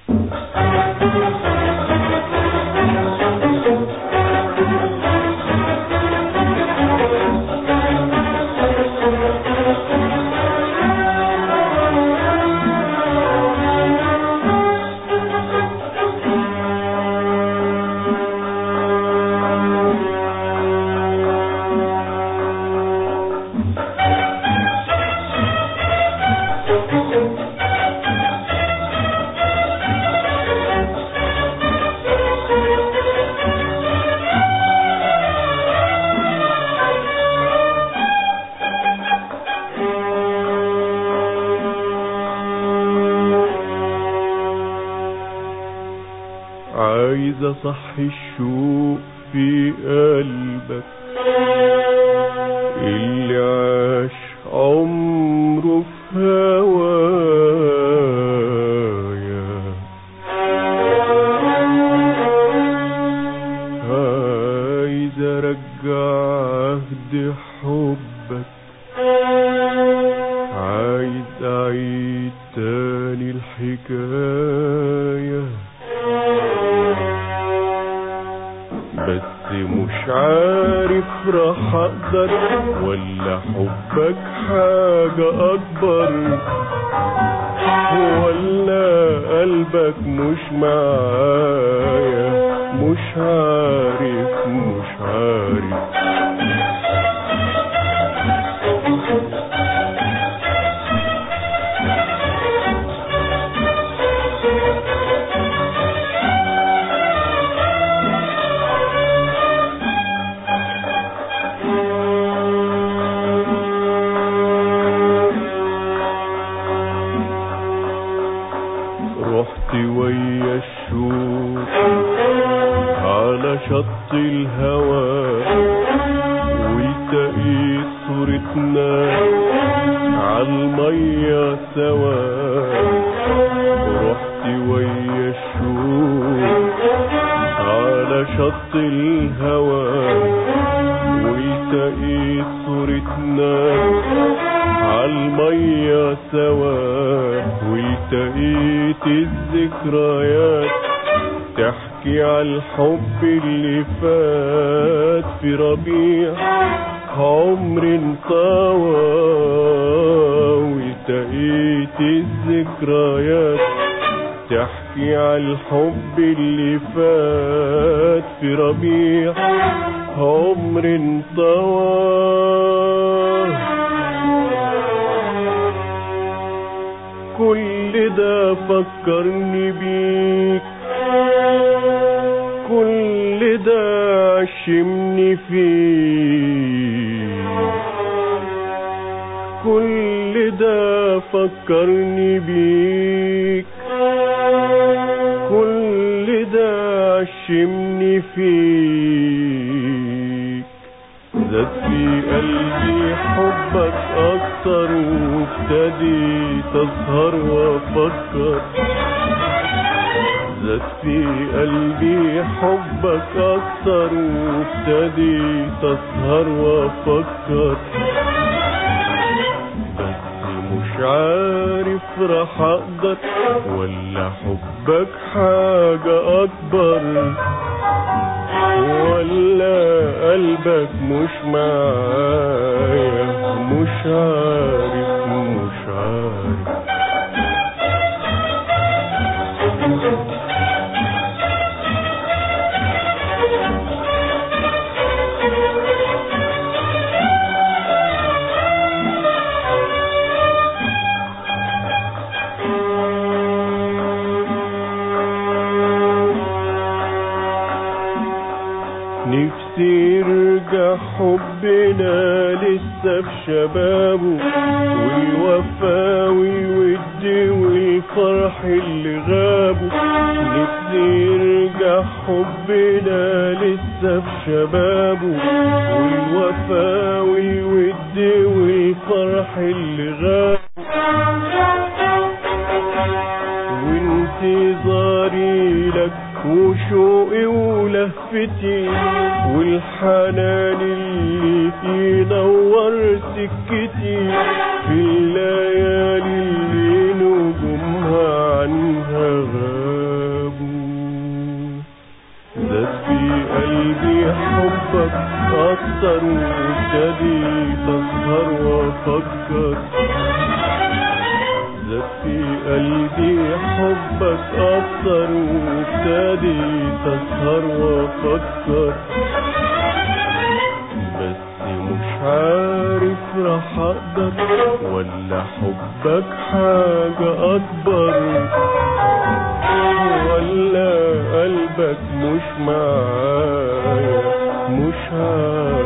عايز اصحي الشوق في قلبك اللي عاش عمره في هوايا عايز ارجع عهد حبك عايز اعيد تاني الحكايه بس مش عارف راح اقدر ولا حبك حاجة اكبر ولا قلبك مش معايا مش عارف مش عارف رحت ويا الشوق على شط الهوى والتقيت صورتنا عالمية سوا رحت ويا الشوق على شط الهوى والتقيت صورتنا عالمية سوا والتقيت الذكريات تحكي عالحب اللي فات في ربيع عمر انطوى والتقيت الذكريات تحكي عالحب اللي فات في ربيع عمر انطوى كل ده فكرني بيك كل ده عشمني فيك كل ده فكرني بيك كل ده عشمني فيك زاد في قلبي حبك اكتر وابتديت اسهر وافكر زاد في قلبي حبك اكتر وابتديت اسهر وافكر بس مش عارف راح اقدر ولا حبك حاجة اكبر ولا قلبك مش معايا مش عارف مش عارف نفسي يرجع حبنا لسه في شبابه والوفا والود والفرح اللي غابوا نفسي يرجع حبنا لسه في شبابه والوفا والود والفرح اللي غابوا وانتظاري لك وشوقي ولهفتي والحنان اللي ينور سكتي في الليالي اللي نجومها عنها غاب اسهر وافكر زاد في قلبي حبك اكتر وابتديت اسهر وافكر بس مش عارف راح اقدر ولا حبك حاجة اكبر ولا قلبك مش معايا مش عارف